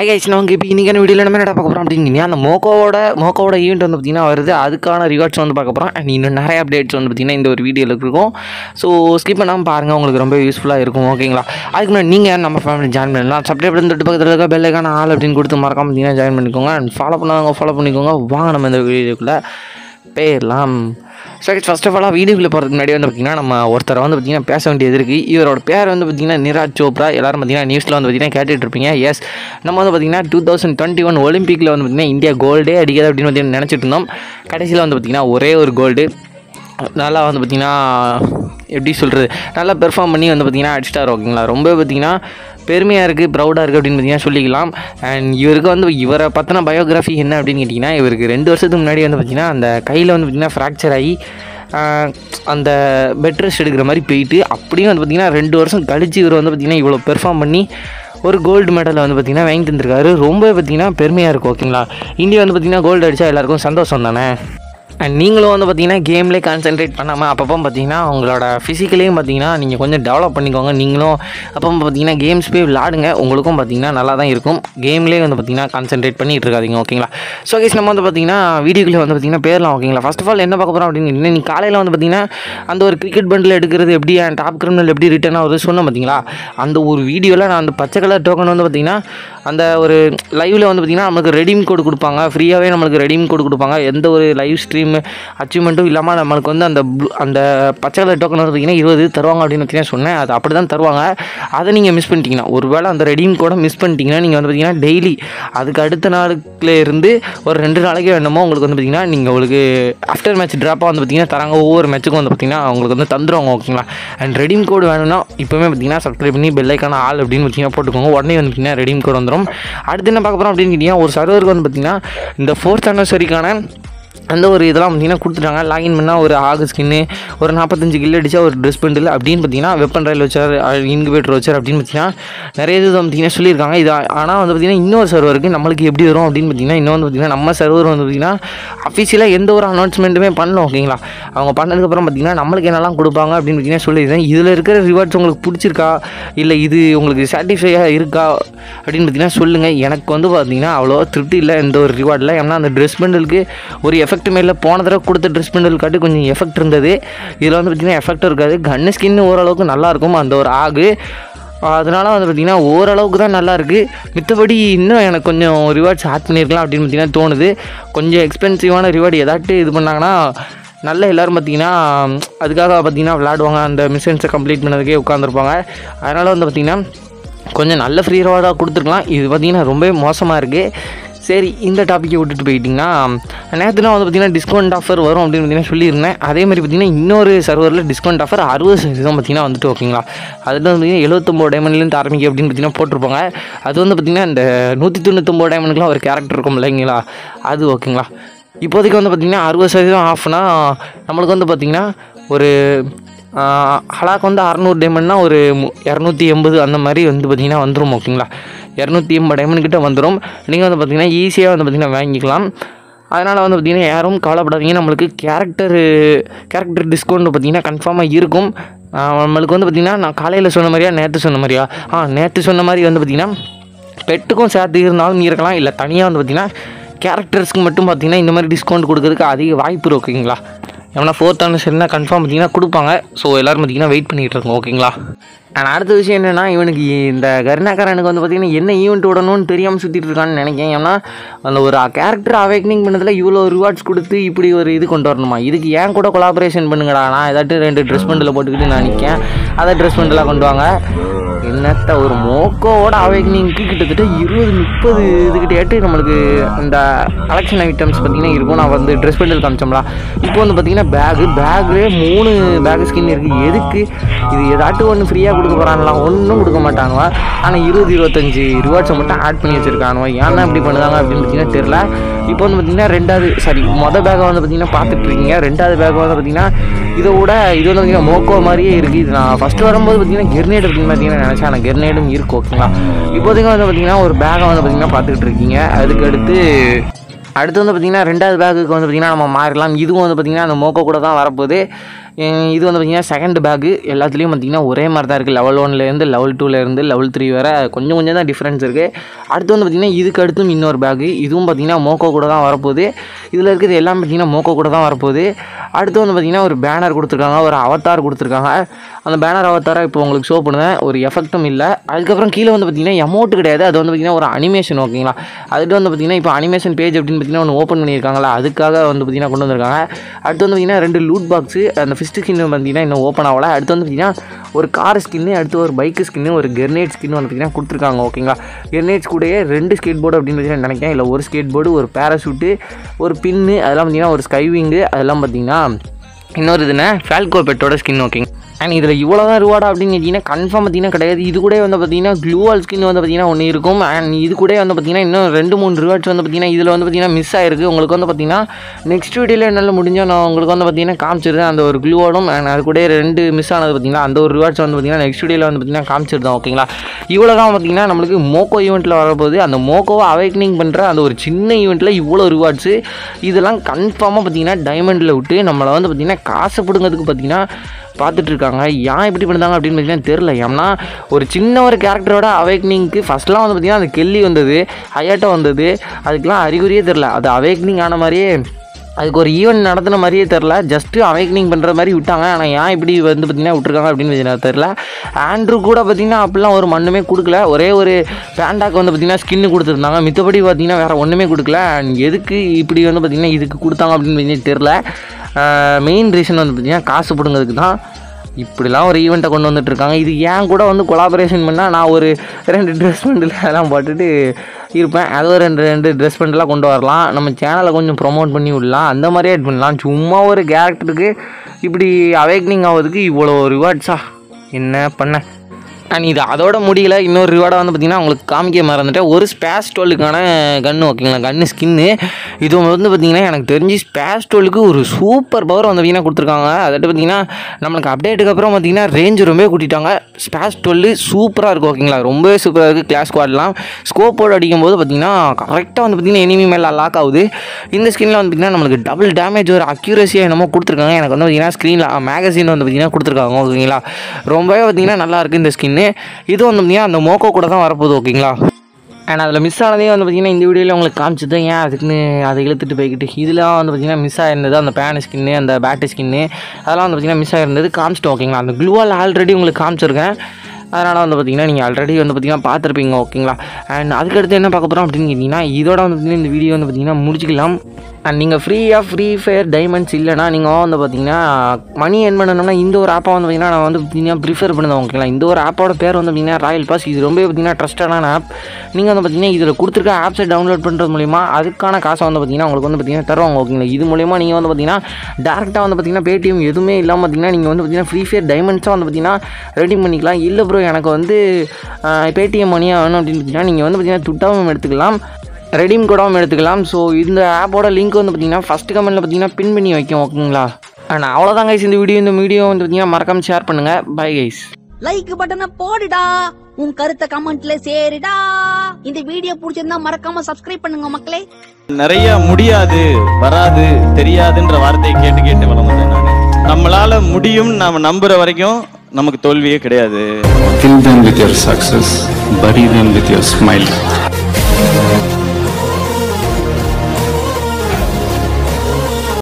Hi guys நமக்கு இப்போ இன்றைக்கான வீடியோவில் என்ன பார்க்க போகிறோம் அப்படிங்கிறீங்க அந்த மோக்கோவோட மோக்கோவோட ஈவெண்ட் வந்து பார்த்திங்கன்னா வருது அதுக்கான ரிவார்ட்ஸ் வந்து பார்க்க போகிறோம் அண்ட் இன்னும் நிறைய அப்டேட்ஸ் வந்து பார்த்திங்கன்னா இந்த ஒரு வீடியோவில் இருக்கும் ஸோ ஸ்கிப் பண்ணாமல் பாருங்கள் உங்களுக்கு ரொம்ப யூஸ்ஃபுல்லாக இருக்கும் ஓகேங்களா அதுக்கு முன்னாடி நீங்கள் நம்ம ஃபேமிலி ஜாயின் பண்ணலாம் சப்ஸ்கிரைப் பண்ணிட்டு பக்கத்தில் இருக்க பெல்லைக்கான ஆள் அப்படின்னு கொடுத்து மறக்காம பார்த்தீங்கன்னா ஜாயின் பண்ணிக்கோங்க அண்ட் ஃபாலோ பண்ணாதவங்க ஃபாலோ பண்ணிக்கோங்க வாங்க நம்ம இந்த வீடியோக்குள்ளே போயிடலாம் ஸோ ஃபர்ஸ்ட் ஆஃப் ஆல் வீடியோக்குள்ளே போகிறதுக்கு முன்னாடி வந்து பார்த்திங்கன்னா நம்ம ஒருத்தரை வந்து பார்த்திங்கன்னா பேச வேண்டியது இருக்குது இவரோட பேர் வந்து பார்த்திங்கன்னா நிராஜ் சோப்ரா எல்லாரும் பார்த்திங்கன்னா நியூஸில் வந்து பார்த்திங்கன்னா கேட்டுட்டு இருப்பீங்க எஸ் நம்ம வந்து பார்த்திங்கன்னா டூ தௌசண்ட் டுவெண்ட்டி ஒன் ஒலிம்பிக்கில் வந்து பார்த்திங்கன்னா இந்தியா கோல்டே அடிக்காது அப்படின்னு பார்த்திங்கன்னா நினச்சிட்டு இருந்தோம் கடைசியில் வந்து பார்த்திங்கன்னா ஒரே ஒரு கோல்டு நல்லா வந்து பார்த்திங்கன்னா எப்படி சொல்கிறது நல்லா பெர்ஃபார்ம் பண்ணி வந்து பார்த்திங்கன்னா அடிச்சிட்டார் ஓகேங்களா ரொம்ப பார்த்திங்கன்னா பெருமையாக இருக்குது ப்ரௌடாக இருக்குது அப்படின்னு பார்த்தீங்கன்னா சொல்லிக்கலாம் அண்ட் இவருக்கு வந்து இவரை பற்றின பயோகிராஃபி என்ன அப்படின்னு கேட்டிங்கன்னா இவருக்கு ரெண்டு வருஷத்துக்கு முன்னாடி வந்து பார்த்திங்கன்னா அந்த கையில் வந்து பார்த்திங்கன்னா ஃப்ராக்சர் ஆகி ஆஹ், அந்த பெட் ரெஸ்ட் எடுக்கிற மாதிரி போயிட்டு அப்படியும் வந்து பார்த்திங்கன்னா ரெண்டு வருஷம் கழிச்சு இவர் வந்து பார்த்திங்கன்னா இவ்வளோ பெர்ஃபார்ம் பண்ணி ஒரு கோல்டு மெடலை வந்து பார்த்திங்கன்னா வாங்கி தந்திருக்காரு ரொம்ப பார்த்திங்கன்னா பெருமையாக இருக்கும் ஓகேங்களா இந்தியா வந்து பார்த்திங்கன்னா கோல்டு அடித்தா எல்லாருக்கும் சந்தோஷம் தானே அண்ட் நீங்களும் வந்து பார்த்தீங்கன்னா கேம்லேயே கான்சென்ட்ரேட் பண்ணாமல் அப்பப்போ பார்த்தீங்கன்னா உங்களோட ஃபிசிக்கலையும் பார்த்தீங்கன்னா நீங்கள் கொஞ்சம் டெவலப் பண்ணிக்கோங்க நீங்களும் அப்போ பார்த்தீங்கன்னா கேம்ஸ் போய் விளாடுங்க உங்களுக்கும் பார்த்தீங்கன்னா நல்லா தான் இருக்கும் கேம்லேயே வந்து பார்த்தீங்கன்னா கான்சென்ட்ரேட் பண்ணிட்டு இருக்காதீங்க ஓகேங்களா ஸோ கேஸ் நம்ம வந்து பார்த்தீங்கன்னா வீடியோக்குள்ளே வந்து பார்த்தீங்கன்னா பேரலாம் ஓகேங்களா ஃபர்ஸ்ட் ஆஃப் ஆல் என்ன பார்க்க போகிறோம் அப்படின்னு நீ காலையில் வந்து பார்த்தீங்கன்னா அந்த ஒரு கிரிக்கெட் பண்டில் எடுக்கிறது எப்படி டாப் கிரிமினல் எப்படி ரிட்டர்ன் ஆகுது சொன்னேன் பார்த்தீங்களா அந்த ஒரு வீடியோவில் நான் அந்த பச்சை கலர் டோக்கன் வந்து பார்த்தீங்கன்னா அந்த ஒரு லைவில் வந்து பார்த்தீங்கன்னா நமக்கு ரெடீம் கோடு கொடுப்பாங்க ஃப்ரீயாகவே நம்மளுக்கு ரெடீம் கோடு கொடுப்பாங்க எந்த ஒரு லைவ் ஸ்ட்ரீம் அச்சீவ்மெண்ட்டும் இல்லாமல் நம்மளுக்கு வந்து அந்த blue- அந்த பச்சை கலர் டோக்கன் வந்து பார்த்தீங்கன்னா இருபது தருவாங்க அப்படின்னு பார்த்தீங்கன்னா சொன்னேன் அது அப்படி தான் தருவாங்க அதை நீங்கள் மிஸ் பண்ணிட்டீங்கன்னா ஒருவேளை அந்த ரெடீம் கோடை மிஸ் பண்ணிட்டீங்கன்னா நீங்கள் வந்து பார்த்தீங்கன்னா டெய்லி அதுக்கு அடுத்த நாளுக்குள்ள இருந்து ஒரு ரெண்டு நாளைக்கு வேணுமோ உங்களுக்கு வந்து பார்த்தீங்கன்னா நீங்கள் உங்களுக்கு ஆஃப்டர் மேட்ச் ட்ராப்பாக வந்து பார்த்தீங்கன்னா தராங்க ஒவ்வொரு மேட்ச்சுக்கும் வந்து பார்த்தீங்கன்னா உங்களுக்கு வந்து தந்துருவாங்க ஓகேங்களா அண்ட் ரெடீம் கோடு வேணும்னா இப்போவே பார்த்தீங்கன்னா சப்ஸ்கிரைப் பண்ணி பெல்லைக்கான ஆள் அப்படின்னு பார்த்தீங்கன்னா போட்டுக்கோங்க உடனே வந்து பார்த்தீங்கன்னா ரெடீம் கோடு வந்துடும் அடுத்து என்ன பார்க்க போகிறோம் அப்படின்னு கேட்டிங்கன்னா ஒரு சர்வருக்கு வந்து பார்த்தீங்கன்னா இந்த ஃபோர்த் அனிவர்சரிக்கான அந்த ஒரு இதெல்லாம் பார்த்தீங்கன்னா கொடுத்துட்டாங்க லாகின் பண்ணால் ஒரு ஆகு ஸ்கின்னு ஒரு நாற்பத்தஞ்சு கில் அடிச்சா ஒரு ட்ரெஸ் பண்டில் அப்படின்னு பார்த்தீங்கன்னா வெப்பன் ரயில் வச்சார் இன்குபேட்டர் வச்சார் அப்படின்னு பார்த்தீங்கன்னா நிறைய இது பார்த்தீங்கன்னா சொல்லியிருக்காங்க இது ஆனால் வந்து பார்த்தீங்கன்னா இன்னொரு சர்வருக்கு நம்மளுக்கு எப்படி வரும் அப்படின்னு பார்த்தீங்கன்னா இன்னும் வந்து பார்த்தீங்கன்னா நம்ம சர்வர் வந்து பார்த்தீங்கன்னா அஃபிஷியலாக எந்த ஒரு அனௌன்ஸ்மெண்ட்டுமே பண்ணல ஓகேங்களா அவங்க பண்ணதுக்கப்புறம் பார்த்தீங்கன்னா நம்மளுக்கு என்னெல்லாம் கொடுப்பாங்க அப்படின்னு பார்த்தீங்கன்னா சொல்லியிருந்தேன் இதில் இருக்கிற ரிவார்ட்ஸ் உங்களுக்கு பிடிச்சிருக்கா இல்லை இது உங்களுக்கு சாட்டிஸ்ஃபையாக இருக்கா அப்படின்னு பார்த்தீங்கன்னா சொல்லுங்கள் எனக்கு வந்து பார்த்தீங்கன்னா அவ்வளோ திருப்தி இல்லை இந்த ஒரு ரிவார்டில் ஏன்னா அந்த ட்ரெஸ் பண்டலுக்கு ஒரு எஃபெக்ட் மேலே போன தடவை கொடுத்த ட்ரெஸ் பண்டல் காட்டி கொஞ்சம் எஃபெக்ட் இருந்தது இதில் வந்து பார்த்திங்கன்னா எஃபெக்ட் இருக்காது கன்னு ஸ்கின் ஓரளவுக்கு நல்லா இருக்கும் அந்த ஒரு ஆகு அதனால வந்து பார்த்திங்கன்னா ஓரளவுக்கு தான் நல்லா இருக்குது மித்தபடி இன்னும் எனக்கு கொஞ்சம் ரிவார்ட்ஸ் ஆட் பண்ணியிருக்கலாம் அப்படின்னு பார்த்தீங்கன்னா தோணுது கொஞ்சம் எக்ஸ்பென்சிவான ரிவார்டு ஏதாட்டு இது பண்ணாங்கன்னா நல்ல எல்லோரும் பார்த்தீங்கன்னா அதுக்காக பார்த்தீங்கன்னா விளாடுவாங்க அந்த மிஷன்ஸை கம்ப்ளீட் பண்ணதுக்கே உட்காந்துருப்பாங்க அதனால் வந்து பார்த்திங்கன்னா கொஞ்சம் நல்ல ஃப்ரீ ரிவார்டாக கொடுத்துருக்கலாம் இது பார்த்திங்கன்னா ரொம்பவே மோசமாக இருக்குது சரி இந்த டாப்பிக்கை விட்டுட்டு போயிட்டிங்கன்னா நேற்று நான் வந்து பார்த்திங்கன்னா டிஸ்கவுண்ட் ஆஃபர் வரும் அப்படின்னு பார்த்தீங்கன்னா சொல்லியிருந்தேன் அதே மாதிரி பார்த்திங்கன்னா இன்னொரு சர்வரில் டிஸ்கவுண்ட் ஆஃபர் அறுபது சதவீதம் பார்த்திங்கன்னா வந்துட்டு ஓகேங்களா அதில் வந்து பார்த்திங்கன்னா எழுபத்தொம்போது டைமண்ட்லேருந்து ஆரம்பிக்கும் அப்படின்னு பார்த்தீங்கன்னா போட்டிருப்பாங்க அது வந்து பார்த்திங்கன்னா இந்த நூற்றி தொண்ணூத்தொம்பது டைமண்டுக்குலாம் ஒரு கேரக்டர் இருக்கும் இல்லைங்களா அது ஓகேங்களா இப்போதைக்கு வந்து பார்த்திங்கன்னா அறுபது சதவீதம் ஆஃப்னா நம்மளுக்கு வந்து பார்த்திங்கன்னா ஒரு ஹலாக் வந்து அறநூறு டைமண்ட்னா ஒரு மு- இரநூத்தி எண்பது அந்த மாதிரி வந்து பார்த்திங்கன்னா வந்துடும் ஓகேங்களா இரநூத்தி எண்பது டைமண்ட் கிட்ட வந்துடும் நீங்கள் வந்து பார்த்திங்கன்னா ஈஸியாக வந்து பார்த்திங்கன்னா வாங்கிக்கலாம் அதனால் வந்து பார்த்திங்கன்னா யாரும் கவலைப்படாதீங்க நம்மளுக்கு கேரக்டர் கேரக்டர் டிஸ்கவுண்ட் பார்த்திங்கன்னா கன்ஃபார்மாக இருக்கும் ஆஹ் நம்மளுக்கு வந்து பார்த்திங்கன்னா நான் காலையில் சொன்ன மாதிரியா நேற்று சொன்ன மாதிரியா ஆ நேற்று சொன்ன மாதிரி வந்து பார்த்திங்கன்னா பெட்டுக்கும் சேர்த்து இருந்தாலும் இருக்கலாம் இல்லை தனியாக வந்து பார்த்திங்கன்னா கேரக்டர்ஸ்க்கு மட்டும் பார்த்திங்கன்னா இந்த மாதிரி டிஸ்கவுண்ட் கொடுக்கறதுக்கு அதிக வாய்ப்பு இருக்கு ஓகேங்களா ஏன்னா ஃபோர்த் ஆனிவர்சரினா கன்ஃபார்ம் பார்த்தீங்கன்னா கொடுப்பாங்க ஸோ எல்லோரும் பார்த்தீங்கன்னா வெயிட் பண்ணிகிட்டு இருக்கோம் ஓகேங்களா அண்ட் அடுத்த விஷயம் என்னென்னா இவனுக்கு இந்த கருணாகரனுக்கு வந்து பார்த்தீங்கன்னா என்ன ஈவெண்ட் விடணும்னு தெரியாமல் சுற்றிட்டு இருக்கான்னு நினைக்கிறேன் ஏன்னா அந்த ஒரு கேரக்டர் அவேக்னிங் பண்ணதில் இவ்வளோ ரிவார்ட்ஸ் கொடுத்து இப்படி ஒரு இது கொண்டு வரணுமா இதுக்கு ஏன் கூட கொலாபரேஷன் பண்ணுங்கடா நான் ஏதாட்டு ரெண்டு ட்ரெஸ் பண்டில் போட்டுக்கிட்டு நான் நிற்கேன் அதை ட்ரெஸ் பண்டிலாக கொண்டு வாங்க என்னத்த ஒரு மோக்கோவோட அவேக்னிங்க்கு கிட்டத்தட்ட இருபது முப்பது இதுக்கிட்டேட்டு நம்மளுக்கு இந்த கலெக்ஷன் ஐட்டம்ஸ் பார்த்தீங்கன்னா இருக்கும் நான் வந்து ட்ரெஸ் பண்டில் காமிச்சோம்ல இப்போ வந்து பார்த்தீங்கன்னா பேகு பேக்லேயே மூணு பேக் ஸ்கின் இருக்குது எதுக்கு இது ஏதாட்டும் ஒன்று ஃப்ரீயாக கொடுக்க போகிறாங்களாம் ஒன்றும் கொடுக்க மாட்டானுவ ஆனால் இருபது இருபத்தஞ்சி ரிவார்ட்ஸை மட்டும் ஆட் பண்ணி வச்சுருக்கானுவ ஏன்னா இப்படி பண்ணுதாங்க அப்படின்னு பார்த்தீங்கன்னா தெரில இப்போ வந்து பார்த்தீங்கன்னா ரெண்டாவது சாரி மொதல் பேக்கை வந்து பார்த்தீங்கன்னா பார்த்துட்டு இருக்கீங்க ரெண்டாவது பேக் வந்து பார்த்தீங்கன்னா இதை விட இது வந்து பார்த்தீங்கன்னா மோக்கோ மாதிரியே இருக்குது இது நான் ஃபஸ்ட்டு வரும்போது பார்த்தீங்கன்னா கெர்னேட் அப்படின்னு பார்த்தீங்கன்னா நினச்சேன் ஆனால் கெர்னேடும் இருக்கு ஓகேங்களா இப்போதைக்கு வந்து பார்த்தீங்கன்னா ஒரு பேக்கை வந்து பார்த்தீங்கன்னா பார்த்துக்கிட்டு இருக்கீங்க அதுக்கு அடுத்து அடுத்து வந்து பார்த்திங்கன்னா ரெண்டாவது பேக்குக்கு வந்து பார்த்திங்கன்னா நம்ம மாறலாம் இதுவும் வந்து பார்த்திங்கன்னா அந்த மோக்கோ கூட தான் வரப்போகுது அஹ் இது வந்து பார்த்திங்கன்னா செகண்ட் பேக்கு எல்லாத்துலேயும் பார்த்திங்கன்னா ஒரே மாதிரி தான் இருக்குது லெவல் ஒன்லேருந்து லெவல் டூலேருந்து லெவல் த்ரீ வரை கொஞ்சம் கொஞ்சம் தான் டிஃப்ரென்ஸ் இருக்குது அடுத்து வந்து பார்த்திங்கன்னா இதுக்கு அடுத்தும் இன்னொரு பேக்கு இதுவும் பார்த்திங்கன்னா மோக்கோ கூட தான் வரப்போகுது இதில் இருக்கிறது எல்லாம் பார்த்திங்கன்னா மோக்கோ கூட தான் வரப்போகுது அடுத்து வந்து பார்த்திங்கன்னா ஒரு பேனர் கொடுத்துருக்காங்க ஒரு அவத்தார் கொடுத்துருக்காங்க அந்த பேனர் அவத்தாரை இப்போ உங்களுக்கு ஷோ பண்ணுவேன் ஒரு எஃபெக்ட்டும் இல்லை அதுக்கப்புறம் கீழே வந்து பார்த்திங்கன்னா அமௌண்ட் கிடையாது அது வந்து பார்த்திங்கன்னா ஒரு அனிமேஷன் ஓகேங்களா அதுக்கு வந்து பார்த்திங்கன்னா இப்போ அனிமேஷன் பேஜ் அப்படின்னு பார்த்திங்கன்னா ஒன்று ஓப்பன் பண்ணியிருக்காங்களா அதுக்காக வந்து பார்த்திங்கன்னா கொண்டு வந்திருக்காங்க அடுத்து வந்து பார்த்திங்கன்னா ரெண்டு லூட் பாக்ஸு அந்த ஃபிஸ்ட் ஸ்கின் பார்த்திங்கன்னா இன்னும் ஓப்பன் ஆகல அடுத்து வந்து பார்த்திங்கன்னா ஒரு கார் ஸ்கின்னு அடுத்து ஒரு பைக்கு ஸ்கின்னு ஒரு கெர்னேட் ஸ்கின்னு வந்து பார்த்திங்கன்னா கொடுத்துருக்காங்க ஓகேங்களா கெர்னேட்ஸ் கூடயே ரெண்டு ஸ்கேட் போர்டு அப்படின்னு பார்த்தீங்கன்னா நினைக்கிறேன் இல்லை ஒரு ஸ்கேட் போர்டு ஒரு பேராஷூட்டு ஒரு பின்னு அதெல்லாம் பார்த்திங்கன்னா ஒரு ஸ்கைவிங்கு அதெல்லாம் பார்த்திங்கன்னா இன்னொரு இதுனா ஃபால்கோ பெட்டோட ஸ்கின் ஓகேங்க அண்ட் இதில் இவ்வளோ தான் ரிவார்டா அப்படின்னு கேட்டிங்கன்னா கன்ஃபார்ம் பார்த்தீங்கன்னா கிடையாது இது கூட வந்து பார்த்தீங்கன்னா க்ளூவால் ஸ்கின் வந்து பார்த்தீங்கன்னா ஒன்று இருக்கும் அண்ட் இது கூட வந்து பார்த்தீங்கன்னா இன்னும் ரெண்டு மூணு ரிவார்ட்ஸ் வந்து பார்த்தீங்கன்னா இதில் வந்து பார்த்தீங்கன்னா மிஸ் ஆயிருக்கு உங்களுக்கு வந்து பார்த்தீங்கன்னா நெக்ஸ்ட் வீடியோவில் என்னால் முடிஞ்சால் நான் உங்களுக்கு வந்து பார்த்தீங்கன்னா காமிச்சிருந்தேன் அந்த ஒரு க்ளூவோடும் அண்ட் அது கூட ரெண்டு மிஸ் ஆனது பார்த்தீங்கன்னா அந்த ஒரு ரிவார்ட்ஸ் வந்து பார்த்தீங்கன்னா நெக்ஸ்ட் வீடியோவில் வந்து பார்த்தீங்கன்னா காமிச்சிருந்தோம் ஓகேங்களா இவ்வளோ தான் பார்த்தீங்கன்னா நம்மளுக்கு மோக்கோ ஈவெண்ட்டில் வரப்போகுது அந்த மோக்கோவை அவைக்னிங் பண்ணுற அந்த ஒரு சின்ன ஈவெண்ட்டில் இவ்வளோ ரிவார்ட்ஸு இதெல்லாம் கன்ஃபார்மாக பார்த்தீங்கன்னா டைமண்டில் விட்டு நம்மளை வந்து பார்த்தீங்கன்னா காசு பிடுங்கிறதுக்கு பார்த்தீங்கன்னா பார்த்துட்டு இருக்காங்க ஏன் இப்படி பண்ணுறாங்க அப்படின்னு பார்த்தீங்கன்னா தெரில ஏன்னா ஒரு சின்ன ஒரு கேரக்டரோட அவேக்னிங்க்கு ஃபஸ்ட்லாம் வந்து பார்த்தீங்கன்னா அந்த கெல்லி வந்தது ஹயாட்டோ வந்தது அதுக்கெலாம் அறிகுறியே தெரில அது அவேக்னிங் ஆன மாதிரியே அதுக்கு ஒரு ஈவெண்ட் நடத்தின மாதிரியே தெரில ஜஸ்ட்டு அவேக்னிங் பண்ணுற மாதிரி விட்டாங்க ஆனால் ஏன் இப்படி வந்து பார்த்திங்கன்னா விட்ருக்காங்க அப்படின்னு பார்த்தீங்கன்னா தெரில ஆண்ட்ரூ கூட பார்த்திங்கன்னா அப்படிலாம் ஒரு மண்ணுமே கொடுக்கல ஒரே ஒரு பேண்டாக்கு வந்து பார்த்திங்கன்னா ஸ்கின்னு கொடுத்துருந்தாங்க மித்தபடி பார்த்திங்கன்னா வேறு ஒன்றுமே கொடுக்கல அண்ட் எதுக்கு இப்படி வந்து பார்த்திங்கன்னா இதுக்கு கொடுத்தாங்க அப்படின்னு பார்த்தீங்கன்னா தெரில மெயின் ரீசன் வந்து பார்த்திங்கன்னா காசு பிடுங்கிறதுக்கு தான் இப்படிலாம் ஒரு ஈவெண்ட்டை கொண்டு வந்துட்டு இருக்காங்க இது ஏன் கூட வந்து கொலாபரேஷன் பண்ணால் நான் ஒரு ரெண்டு ட்ரெஸ் பண்ணில் எல்லாம் போட்டுட்டு இருப்பேன் அது ஒரு ரெண்டு ரெண்டு ட்ரெஸ் பண்ணிலாம் கொண்டு வரலாம் நம்ம சேனலை கொஞ்சம் ப்ரொமோட் பண்ணி விடலாம் அந்த மாதிரியே ஆட் பண்ணலாம் சும்மா ஒரு கேரக்டருக்கு இப்படி அவேக்னிங் ஆகிறதுக்கு இவ்வளோ ரிவார்ட்ஸா என்ன பண்ண அண்ட் இது அதோட முடியல இன்னொரு ரிவார்டாக வந்து பார்த்திங்கன்னா உங்களுக்கு காமிக்க மறந்துட்டேன் ஒரு ஸ்பேஸ் டோலுக்கான கன்று ஓகேங்களா கன்று ஸ்கின்னு இது வந்து பார்த்திங்கன்னா எனக்கு தெரிஞ்சு ஸ்பேஸ் டோலுக்கு ஒரு சூப்பர் பவர் வந்து பார்த்திங்கன்னா கொடுத்துருக்காங்க அதாவது பார்த்திங்கன்னா நம்மளுக்கு அப்டேட்டுக்கு அப்புறம் பார்த்திங்கன்னா ரேஞ்ச் ரொம்பவே கூட்டிட்டாங்க ஸ்பேஸ் டோல்லு சூப்பராக இருக்கும் ஓகேங்களா ரொம்பவே சூப்பராக இருக்குது கிளாஸ் ஸ்குவாட்லாம் ஸ்கோப்போடு அடிக்கும்போது பார்த்திங்கன்னா கரெக்டாக வந்து பார்த்திங்கன்னா எனிமி மேலே லாக் ஆகுது இந்த ஸ்கின்னில் வந்து பார்த்திங்கன்னா நம்மளுக்கு டபுள் டேமேஜ் ஒரு அக்யூரஸியாக என்னமோ கொடுத்துருக்காங்க எனக்கு வந்து பார்த்திங்கன்னா ஸ்க்ரீனில் மேகசின் வந்து பார்த்திங்கன்னா கொடுத்துருக்காங்க ஓகேங்களா ரொம்பவே பார்த்திங்கன்னா நல்லா இருக்குது இந்த ஸ்கின்னு இது வந்து பார்த்திங்கன்னா அந்த மோக்கோ கூட தான் வரப்போகுது ஓகேங்களா அண்ட் அதில் மிஸ் ஆனதே வந்து பார்த்திங்கன்னா இந்த வீடியோவில் உங்களுக்கு காமிச்சது ஏன் அதுக்குன்னு அதை இழுத்துட்டு போய்கிட்டு இதில் வந்து பார்த்திங்கன்னா மிஸ் ஆயிருந்தது அந்த பேன் ஸ்கின்னு அந்த பேட்டு ஸ்கின்னு அதெல்லாம் வந்து பார்த்திங்கன்னா மிஸ் ஆயிருந்தது காமிச்சிட்டோம் ஓகேங்களா அந்த க்ளூவால் ஆல்ரெடி உங்களுக்கு காமிச்சிருக்கேன் அதனால் வந்து பார்த்திங்கன்னா நீங்கள் ஆல்ரெடி வந்து பார்த்திங்கன்னா பார்த்துருப்பீங்க ஓகேங்களா அண்ட் அதுக்கடுத்து என்ன பார்க்க போகிறோம் அப்படின்னு கேட்டிங்கன்னா இதோட வந்து பார்த்திங்கன்னா இந்த வீடியோ வந்து பார்த்திங்கன்னா முடிச்சிக்கலாம் அண்ட் நீங்கள் ஃப்ரீயாக ஃப்ரீ ஃபயர் டைமண்ட்ஸ் இல்லைனா நீங்கள் வந்து பார்த்தீங்கன்னா மணி என் பண்ணணும்னா இந்த ஒரு ஆப்பை வந்து பார்த்தீங்கன்னா நான் வந்து பார்த்தீங்கன்னா ப்ரிஃபர் பண்ணுவேன் ஓகேங்களா இந்த ஒரு ஆப்போட பேர் வந்து பார்த்தீங்கன்னா ராயல் பாஸ் இது ரொம்ப பார்த்தீங்கன்னா ட்ரஸ்டடான ஆப் நீங்கள் வந்து பார்த்தீங்கன்னா இதில் கொடுத்துருக்க ஆப்ஸை டவுன்லோட் பண்ணுறது மூலிமா அதுக்கான காசை வந்து பார்த்தீங்கன்னா உங்களுக்கு வந்து பார்த்தீங்கன்னா தருவாங்க ஓகேங்களா இது மூலிமா நீங்கள் வந்து பார்த்தீங்கன்னா டேரெக்டாக வந்து பார்த்தீங்கன்னா பேடிஎம் எதுவுமே இல்லாமல் பார்த்தீங்கன்னா நீங்கள் வந்து பார்த்தீங்கன்னா ஃப்ரீ ஃபயர் டைமண்ட்ஸாக வந்து பார்த்தீங்கன்னா ரெடி பண்ணிக்கலாம் இல்லை ப்ரோ எனக்கு வந்து பேடிஎம் மணியாக வேணும் அப்படின்னு பார்த்தீங்கன்னா நீங்கள் வந்து பார்த்தீங்கன்னா துட்டாவும் எடுத்துக்கலாம் ரெடீம் கோடாவும் எடுத்துக்கலாம் ஸோ இந்த ஆப்போட லிங்க் வந்து பார்த்தீங்கன்னா ஃபஸ்ட் கமெண்ட்டில் பார்த்தீங்கன்னா பின் பண்ணி வைக்கும் ஓகேங்களா அண்ட் அவ்வளோதான் கைஸ் இந்த வீடியோ இந்த வீடியோ வந்து பார்த்தீங்கன்னா மறக்காம ஷேர் பண்ணுங்கள் பை கைஸ் லைக் பட்டனை போடுடா உன் கருத்தை கமெண்ட்ல சேருடா இந்த வீடியோ பிடிச்சிருந்தா மறக்காம சப்ஸ்கிரைப் பண்ணுங்க மக்களே நிறைய முடியாது வராது தெரியாதுன்ற வார்த்தையை கேட்டு கேட்டு வளர்ந்தேன் நான் நம்மளால முடியும் நாம நம்புற வரைக்கும் நமக்கு தோல்வியே கிடையாது Kill them with your success, bury them with your smile.